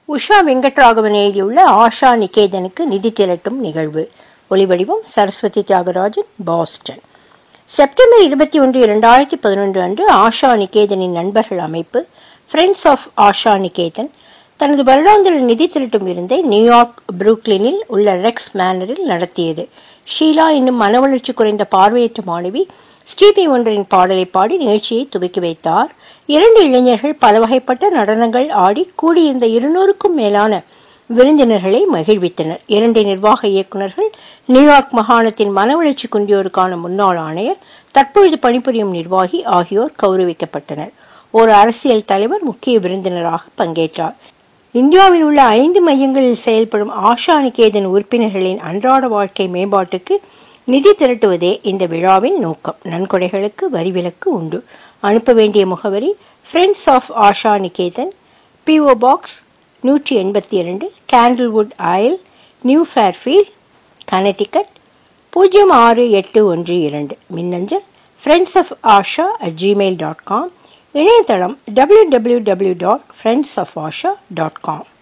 உஷா வெங்கட்ராகவன் எழுதியுள்ள ஆஷா நிகேதனுக்கு நிதி திரட்டும் நிகழ்வு ஒலிவடிவம் சரஸ்வதி தியாகராஜன் பாஸ்டன் செப்டம்பர் இருபத்தி ஒன்று இரண்டாயிரத்தி பதினொன்று அன்று ஆஷா நிகேதனின் நண்பர்கள் அமைப்பு ஃப்ரெண்ட்ஸ் ஆஃப் ஆஷா நிகேதன் தனது வருடாந்திர நிதி திரட்டும் விருந்தை நியூயார்க் புரூக்லினில் உள்ள ரெக்ஸ் மேனரில் நடத்தியது ஷீலா இன்னும் மனவளர்ச்சி குறைந்த பார்வையற்ற மாணவி ஸ்டீபி ஒன்றரின் பாடலை பாடி நிகழ்ச்சியை துவக்கி வைத்தார் இரண்டு இளைஞர்கள் பல வகைப்பட்ட நடனங்கள் ஆடி கூடியிருந்த இருநூறுக்கும் மேலான விருந்தினர்களை மகிழ்வித்தனர் இரண்டு நிர்வாக இயக்குநர்கள் நியூயார்க் மாகாணத்தின் மனவளர்ச்சி குன்றியோருக்கான முன்னாள் ஆணையர் தற்பொழுது பணிபுரியும் நிர்வாகி ஆகியோர் கௌரவிக்கப்பட்டனர் ஒரு அரசியல் தலைவர் முக்கிய விருந்தினராக பங்கேற்றார் இந்தியாவில் உள்ள ஐந்து மையங்களில் செயல்படும் ஆஷா நிகேதன் உறுப்பினர்களின் அன்றாட வாழ்க்கை மேம்பாட்டுக்கு நிதி திரட்டுவதே இந்த விழாவின் நோக்கம் நன்கொடைகளுக்கு வரி விலக்கு உண்டு அனுப்ப வேண்டிய முகவரி friends of Asha Niketan PO box நூற்றி எண்பத்தி இரண்டு Candlewood isle New Fairfield Connecticut பூஜ்ஜியம் ஆறு எட்டு ஒன்று இரண்டு மின்னஞ்சல் friends of Asha at Gmail dot com இணையதளம் W W W dot friends of Asha dot com